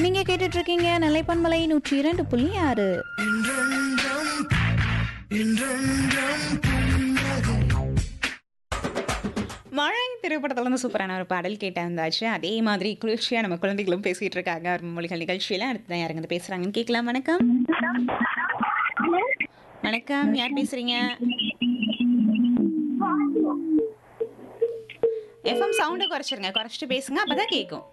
நீங்க கேட்டுட்டு இருக்கீங்க நிலைப்பன்மலை நூற்றி இரண்டு புள்ளி ஆறு மழை திரைப்படத்துல இருந்து சூப்பரான ஒரு பாடல் கேட்டா இருந்தாச்சு அதே மாதிரி குளிர்ச்சியா நம்ம குழந்தைகளும் பேசிட்டு இருக்காங்க அருமை மொழிகள் நிகழ்ச்சியில அடுத்து யாருங்க வந்து பேசுறாங்கன்னு கேட்கலாம் வணக்கம் வணக்கம் யார் பேசுறீங்க எஃப்எம் சவுண்டை குறைச்சிருங்க குறைச்சிட்டு பேசுங்க அப்பதான் கேட்கும்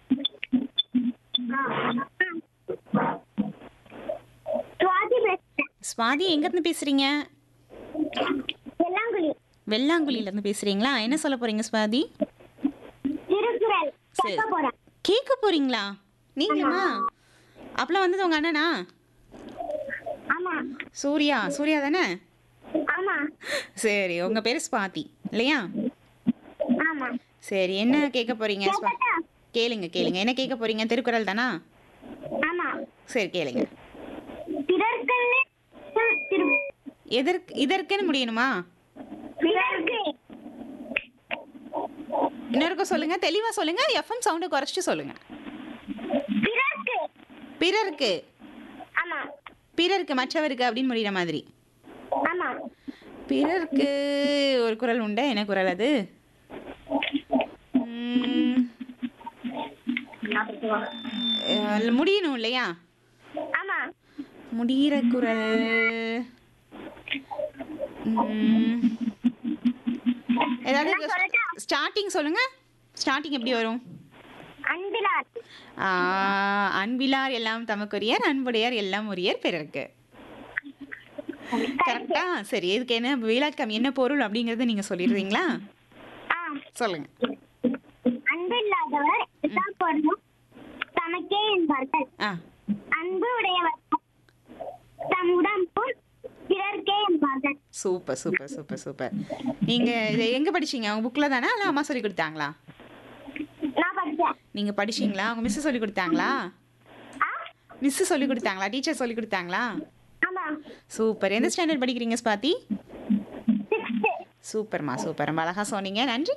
சுவாதி பேசுறேன் ஸ்வாதி எங்க இருந்து பேசுறீங்க வெள்ளாங்குழி வெள்ளாங்குழியில இருந்து பேசுறீங்களா என்ன சொல்ல போறீங்க ஸ்வாதி திருக்குறள் சரி. கேட்க போறேன் கேட்க போறீங்களா நீங்களா அப்பலாம் வந்தது உங்க அண்ணனா ஆமா சூர்யா சூர்யா தானே ஆமா சரி உங்க பேரு ஸ்வாதி இல்லையா ஆமா சரி என்ன கேட்க போறீங்க ஸ்வா- கேட்கட்டா? கேளுங்க கேளுங்க என்ன கேட்க போறீங்க திருக்குறள் தானா ஆமா சரி கேளுங்க பிறர்க்கல்லே திரு எதற்கு இதற்குன்னு முடியணுமா பிறர்க்கு இன்னொருக்கும் சொல்லுங்க தெளிவா சொல்லுங்க எஃப்எம் சவுண்டை குறைச்சிட்டு சொல்லுங்க பிறர்க்கு பிறருக்கு ஆமா பிறருக்கு மற்றவருக்கு அப்படின்னு முடிகிற மாதிரி ஆமா பிறருக்கு ஒரு குறள் உண்டு என்ன குறள் அது உம், அஹ், முடியணும் இல்லையா ஆமா முடிகிற குறள் உம், ஏதாவது நான் சொல்லட்டா? ஸ்டார்டிங் சொல்லுங்க ஸ்டார்டிங் எப்படி வரும் அன்பிலார் ஆஹ், அன்பிலார் எல்லாம் தமக்குரியர் அன்புடையார் எல்லாம் உரியர் பிறருக்கு கரெக்டா சரி இதுக்கு என்ன விளக்கம் என்ன பொருள் அப்படிங்கறத நீங்க சொல்லிடுறீங்களா ஆ சொல்லுங்க அன்பில்லாதவர் எல்லா பொருளும் தமக்கே என்பார்கள் ஆ அன்பு உடையவர் தம் உடம்பும் பிறர்க்கே என்பார்கள் சூப்பர் சூப்பர் சூப்பர் சூப்பர் நீங்க இதை எங்க படிச்சீங்க உங்க புக்ல தானே இல்ல அம்மா சொல்லி கொடுத்தாங்களா நான் படிச்சேன் நீங்க படிச்சீங்களா உங்க மிஸ் சொல்லி கொடுத்தாங்களா ஆ மிஸ் சொல்லி கொடுத்தாங்களா டீச்சர் சொல்லி கொடுத்தாங்களா ஆமா சூப்பர் எந்த ஸ்டாண்டர்ட் படிக்கிறீங்க ஸ்பாதி சிக்ஸ்த்து சூப்பர்மா சூப்பர் ரொம்ப அழகா சொன்னீங்க நன்றி